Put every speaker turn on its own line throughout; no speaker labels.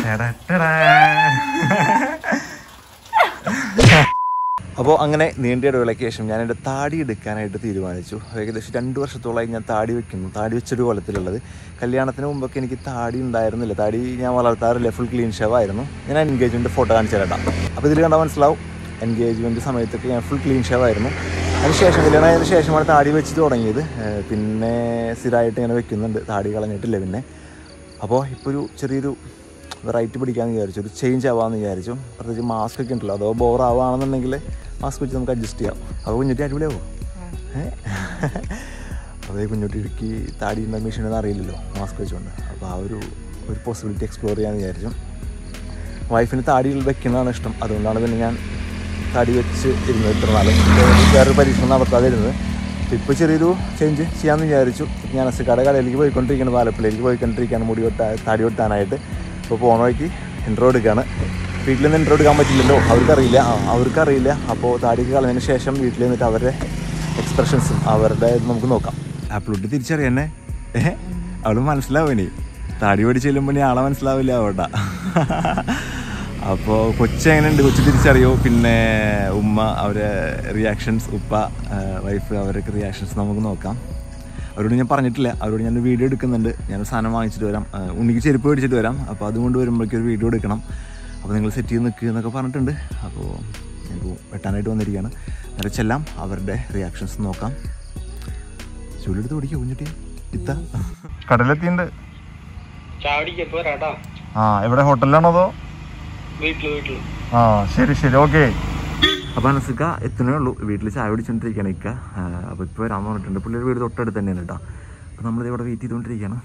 അപ്പോൾ അങ്ങനെ നീണ്ട ഇടവേളയ്ക്ക് ശേഷം ഞാൻ എൻ്റെ താടി എടുക്കാനായിട്ട് തീരുമാനിച്ചു ഏകദേശം രണ്ട് വർഷത്തോളമായി ഞാൻ താടി വെക്കുന്നു താടി വെച്ചൊരു കൊലത്തിലുള്ളത് കല്യാണത്തിന് മുമ്പൊക്കെ എനിക്ക് താടി ഉണ്ടായിരുന്നില്ല താടി ഞാൻ വളർത്താറില്ല ഫുൾ ക്ലീൻ ഷേവ് ആയിരുന്നു ഞാൻ എൻഗേജ്മെൻറ്റ് ഫോട്ടോ കാണിച്ചു തരാം അപ്പോൾ ഇതിൽ കണ്ടാൽ മനസ്സിലാവും എൻഗേജ്മെൻറ്റ് സമയത്തൊക്കെ ഞാൻ ഫുൾ ക്ലീൻ ഷേവ് ആയിരുന്നു അതിനുശേഷം കല്യാണം ആയതിനു ശേഷമാണ് താടി വെച്ച് തുടങ്ങിയത് ഏഹ് പിന്നെ സ്ഥിരമായിട്ട് ഇങ്ങനെ വെക്കുന്നുണ്ട് താടി കളഞ്ഞിട്ടില്ല പിന്നെ അപ്പോൾ ഇപ്പോൾ ഒരു ചെറിയൊരു വെറൈറ്റി പിടിക്കാമെന്ന് വിചാരിച്ചു ഒരു ചേഞ്ച് ആവാമെന്ന് വിചാരിച്ചു പ്രത്യേകിച്ച് മാസ്ക് ഒക്കെ ഉണ്ടല്ലോ അതോ ബോർ ആവുകയാണെന്നുണ്ടെങ്കിൽ മാസ്ക് വെച്ച് നമുക്ക് അഡ്ജസ്റ്റ് ചെയ്യാം അപ്പോൾ കുഞ്ഞുട്ടി അടിപൊളിയാവോ ഏഹ് അതേ കുഞ്ഞുട്ടിക്ക് താടി ഉണ്ട മെഷീനൊന്നും അറിയില്ലല്ലോ മാസ്ക് വെച്ചുകൊണ്ട് അപ്പോൾ ആ ഒരു ഒരു പോസിബിലിറ്റി എക്സ്പ്ലോർ ചെയ്യാമെന്ന് വിചാരിച്ചു വൈഫിന് താടിയിൽ വെക്കുന്നതാണ് ഇഷ്ടം അതുകൊണ്ടാണ് പിന്നെ ഞാൻ താടി വെച്ച് ഇരുന്നത് ഇത്ര നാളും വേറൊരു പരീക്ഷണം നടത്താതെ ഇരുന്നത് ഇപ്പോൾ ചെറിയൊരു ചേഞ്ച് ചെയ്യാമെന്ന് വിചാരിച്ചു ഞാൻ അസക്കാട് കടയിലേക്ക് പോയിക്കൊണ്ടിരിക്കുകയാണ് പാലപ്പിലേക്ക് പോയിക്കൊണ്ടിരിക്കുകയാണ് മുടി വെട്ടാ താടി വെട്ടാനായിട്ട് ഇപ്പോൾ പോണ വഴിക്ക് ഇൻട്രോ എടുക്കുകയാണ് വീട്ടിൽ നിന്ന് ഇൻട്രോ എടുക്കാൻ പറ്റില്ലല്ലോ അവർക്കറിയില്ല ആ, അവർക്കറിയില്ല അപ്പോൾ താടിയൊക്കെ കളഞ്ഞതിന് ശേഷം വീട്ടിൽ നിന്നിട്ട് അവരുടെ എക്സ്പ്രഷൻസും അവരുടെ ഇത് നമുക്ക് നോക്കാം ആപ്പിളോട്ട് തിരിച്ചറിയണേ ഏഹ് അവള് മനസ്സിലാവും ഇനി താടി പഠിച്ച് ചെല്ലുമ്പോൾ ഇനി ആളെ മനസ്സിലാവില്ല അവിടെ അപ്പോൾ കൊച്ചു എങ്ങനെയുണ്ട് കൊച്ചു തിരിച്ചറിയോ പിന്നെ ഉമ്മ അവരെ റിയാക്ഷൻസ് ഉപ്പ വൈഫ് അവരൊക്കെ റിയാക്ഷൻസ് നമുക്ക് നോക്കാം അവരോട് ഞാൻ പറഞ്ഞിട്ടില്ല അവരോട് ഞാൻ വീഡിയോ എടുക്കുന്നുണ്ട് ഞാൻ സാധനം വാങ്ങിച്ചിട്ട് വരാം ആ, ഉണ്ണിക്ക് ചെരുപ്പ് മേടിച്ചിട്ട് വരാം അപ്പോൾ അതുകൊണ്ട് വരുമ്പോഴേക്കും ഒരു വീഡിയോ എടുക്കണം അപ്പോൾ നിങ്ങൾ സെറ്റ് ചെയ്ത് നിൽക്കുക എന്നൊക്കെ പറഞ്ഞിട്ടുണ്ട് അപ്പോൾ ഞങ്ങൾക്ക് വെട്ടാനായിട്ട് വന്നിരിക്കുകയാണ് നേരെ ചെല്ലാം അവരുടെ റിയാക്ഷൻസ് നോക്കാം ചൂലെടുത്ത് ഓടിക്കുക കുഞ്ഞുട്ടി ഇത്ത കടലെത്തിയുണ്ട്
ചാടിക്കപ്പോ വരാട്ടാ
ആ എവിടെ ഹോട്ടലിലാണോ അതോ
വീട്ടില് വീട്ടില്
ആ ശരി ശരി ഓക്കെ അപ്പോൾ അനസിക്ക എത്തണേ ഉള്ളൂ വീട്ടിൽ ചായ കുടിച്ചോണ്ടിരിക്കുകയാണ് ഇക്ക അപ്പോൾ ഇപ്പോൾ വരാമെന്ന് പറഞ്ഞിട്ടുണ്ട് പുള്ളിയുടെ വീട് തൊട്ടടുത്ത് തന്നെയാണ് കേട്ടോ അപ്പോൾ നമ്മളിത് ഇവിടെ വെയിറ്റ് ചെയ്തുകൊണ്ടിരിക്കുകയാണ്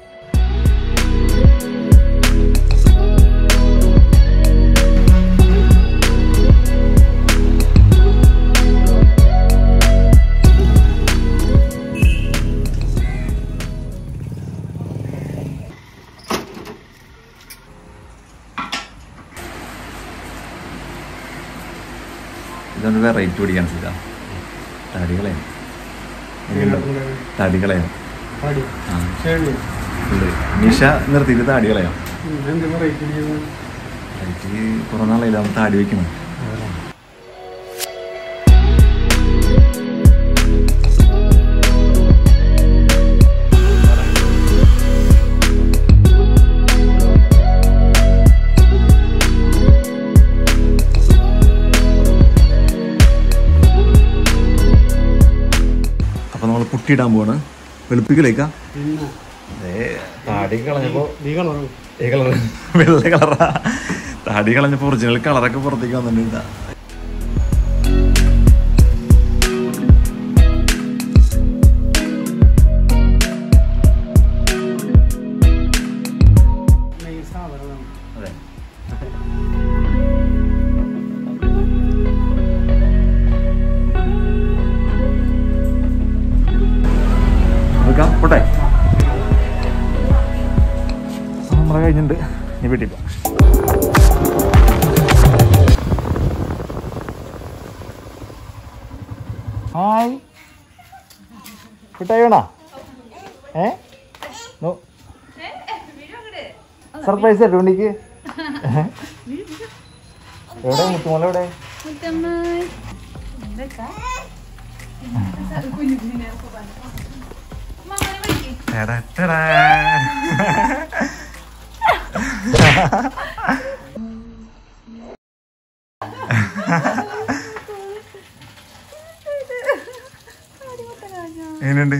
ഇതൊന്ന് വെറൈറ്റി പിടിക്കാൻ സിക്ക തടികളെയാണ് തടികളെയാണ്
പാടി
ആ
ശരി
ഉണ്ട് നിഷ നിർത്തിയിട്ട് താടികളെയാണ്
എന്ത് വെറൈറ്റി
എനിക്ക് കുറേ നാളായില്ല നമ്മൾ താടി വെക്കണം അപ്പൊ നമ്മൾ പുട്ടിയിടാൻ പോവാണ് വെളുപ്പിക്കലേക്കാ
പിന്നെ
താടി കളഞ്ഞപ്പോ
നീ കളറും
ഈ കളർ വെള്ള കളറാ താടി കളഞ്ഞപ്പോ ഒറിജിനൽ കളറൊക്കെ പുറത്തേക്ക് വന്നിട്ടുണ്ട്
സാധനം
അതെ എടുക്കാം പോട്ടെ നമ്മളെ കഴിഞ്ഞിട്ടുണ്ട് നീ വീട്ടിൽ പോ ഹായ് കുട്ടായി വേണോ ഏ നോ സർപ്രൈസ് ആയിട്ട് ഉണ്ണിക്ക് എവിടെ മുത്തുമോള എവിടെ ടെടാ, ടെടാ. എങ്ങനെയുണ്ട്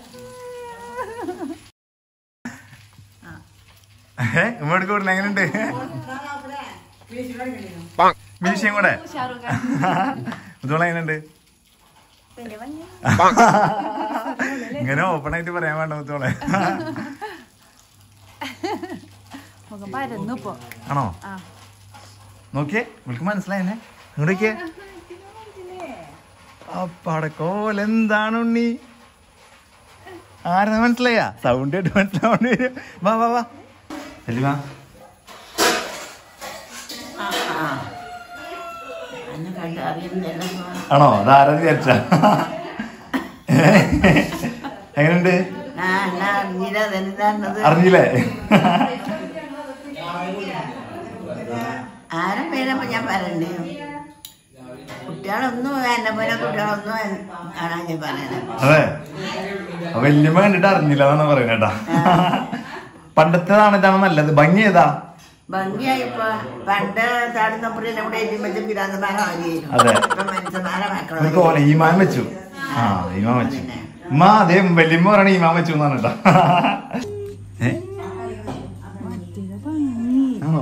ഏ ഇങ്ങോട്ട് കൂടില്ല എങ്ങനെയുണ്ട് മീശയും കൂടെ മുത്തോളെ എങ്ങനെയുണ്ട് ഇങ്ങനെ ഓപ്പൺ ആയിട്ട് പറയാൻ വേണ്ട മുത്തോളെ
മുഖം പരന്നു ഇപ്പൊ
ആണോ
ആ.
നോക്കിയേ നിങ്ങൾക്ക് മനസ്സിലായെന്നെ ഇങ്ങോട്ടേക്ക് അപ്പടക്കോൽ എന്താണ് ഉണ്ണി ആരാ മനസ്സിലായ സൗണ്ട് കേട്ട് മനസ്സിലാവേണ്ടി വരും വാ വാ വാ ശരി വാ ആണോ അതാരാ വിചാരിച്ച എങ്ങനെയുണ്ട് അറിഞ്ഞില്ലേ
ഇപ്പൊ ഞാൻ പറയണ്ടേ കുട്ടികളൊന്നും എന്നെ പോലെ കുട്ടികളൊന്നും കാണാൻ ഞാൻ പറയണേ
അതെ അപ്പൊ വല്യമ്മ കണ്ടിട്ട് അറിഞ്ഞില്ല എന്നാണ് പറയുന്നേട്ടാ പണ്ടത്തേതാണ് ഇതാണ് നല്ലത് ഭംഗി ഏതാ
ഭംഗിയായി ഇപ്പൊ പണ്ട് താടുന്നപ്പുറം നമ്മുടെ എഴുതുമ്പോഴത്തെ പിതാന്തമാരെ വാങ്ങിയിരുന്നു
അതെ.
ഇപ്പൊ മനുഷ്യന്മാരെ
ഒരു
മക്കളെ
കോല ഈമാൻ വെച്ചു ആ ഈമാൻ വെച്ചു ഉമ്മ അതേ വല്യമ്മ പറയണ ഈമാൻ വെച്ചു എന്നാണ് കേട്ടാ ഏ ആണോ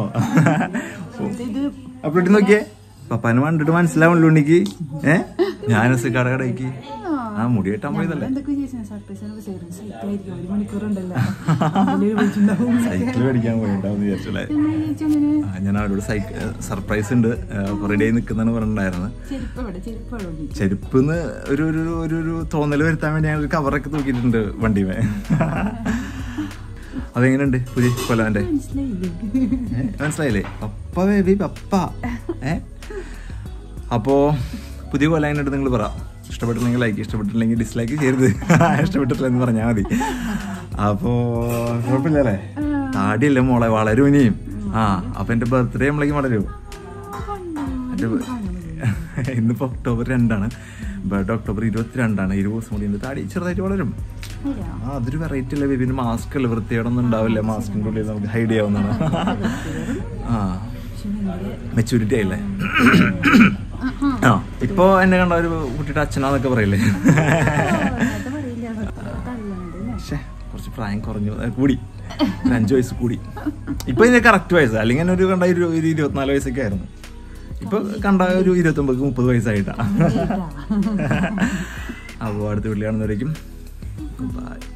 അപ്പൊ ഇട്ട് നോക്കിയേ പപ്പാനെ കണ്ടിട്ട് മനസ്സിലാവണല്ലോ ഉണ്ണിക്ക് ഏ ഞാനസ് കട കടയ്ക്ക് ആ മുടി കെട്ടാൻ പോയതല്ലേ
എന്തൊക്കെ വിചാരിച്ചു സർപ്രൈസ് സൈക്കിളായിരിക്കും ഒരു മണിക്കൂറുണ്ടല്ലോ അതിലൊരു വിളിച്ചിട്ടുണ്ടാവും
സൈക്കിൾ മേടിക്കാൻ പോയിണ്ടാവും വിചാരിച്ചല്ലേ
ഞങ്ങൾ വിചാരിച്ചു അങ്ങനെ
ആ, ഞാൻ അവരോട് സൈക്കിൾ സർപ്രൈസ് ഉണ്ട് റെഡി ആയി നിൽക്കുന്നതാണ് പറഞ്ഞിട്ടുണ്ടായിരുന്നു
ചെരുപ്പ് എവിടെ ചെരുപ്പ് എവിടെ ഉണ്ട്
ചെരുപ്പിന്ന് ഒരു ഒരു ഒരു ഒരു തോന്നൽ വരുത്താൻ വേണ്ടി ഞാൻ ഒരു കവറൊക്കെ തൂക്കിയിട്ടുണ്ട് വണ്ടിമേ അതെങ്ങനെയുണ്ട് പുതിയ കൊല്ലാൻ്റെ
മനസ്സിലായില്ലേ
മനസ്സിലായില്ലേ പപ്പ ബേബി പപ്പ ഏ അപ്പോ പുതിയ കൊല എങ്ങനെ നിങ്ങൾ പറ ഇഷ്ടപ്പെട്ടില്ലെങ്കിൽ ലൈക്ക് ഇഷ്ടപ്പെട്ടില്ലെങ്കിൽ ഡിസ്ലൈക്ക് ചെയ്യരുത് ഇഷ്ടപ്പെട്ടിട്ടില്ലെന്ന് പറഞ്ഞാൽ മതി അപ്പോ കുഴപ്പമില്ലല്ലേ താടിയല്ലേ മോളെ വളരും ഇനിയും ആ അപ്പൊ എന്റെ ബർത്ത്ഡേ നമ്മളേക്ക് വളരും എന്റെ ബ- ഇന്നിപ്പോ ഒക്ടോബർ രണ്ടാണ് ബർത്ത്ഡേ ഒക്ടോബർ ഇരുപത്തിരണ്ടാണ് ഇരുപത് ദിവസം കൂടി എന്റെ താടി ചെറുതായിട്ട് വളരും ആ അതൊരു വെറൈറ്റി അല്ലേ ബേബി മാസ്ക് അല്ലേ വൃത്തിയോടൊന്നും ഉണ്ടാവില്ല മാസ്കിന്റെ ഉള്ളിൽ നമുക്ക് ഹൈഡ് ചെയ്യാവുന്നതാണ് ആ മെച്ചൂരിറ്റി ആയില്ലേ ആ ഇപ്പൊ എന്നെ കണ്ട ഒരു കുട്ടിയുടെ അച്ഛനാന്നൊക്കെ പറയില്ലേ
അത് പറയില്ല തള്ളണത്
പക്ഷേ കുറച്ച് പ്രായം കുറഞ്ഞു ഏ, കൂടി ഒരു അഞ്ചു വയസ്സ് കൂടി ഇപ്പൊ ഇതിന് കറക്റ്റ് വയസ്സ് അല്ലെങ്കിൽ എന്നെ ഒരു കണ്ട ഒരു ഒരു ഇരുപത്തിനാല് വയസ്സൊക്കെ ആയിരുന്നു ഇപ്പൊ കണ്ട ഒരു ഇരുപത്തൊമ്പത് മുപ്പത് വയസ്സായിട്ടാ അപ്പോൾ അടുത്ത വീട്ടിൽ കാണുന്നവരേക്കും ബൈ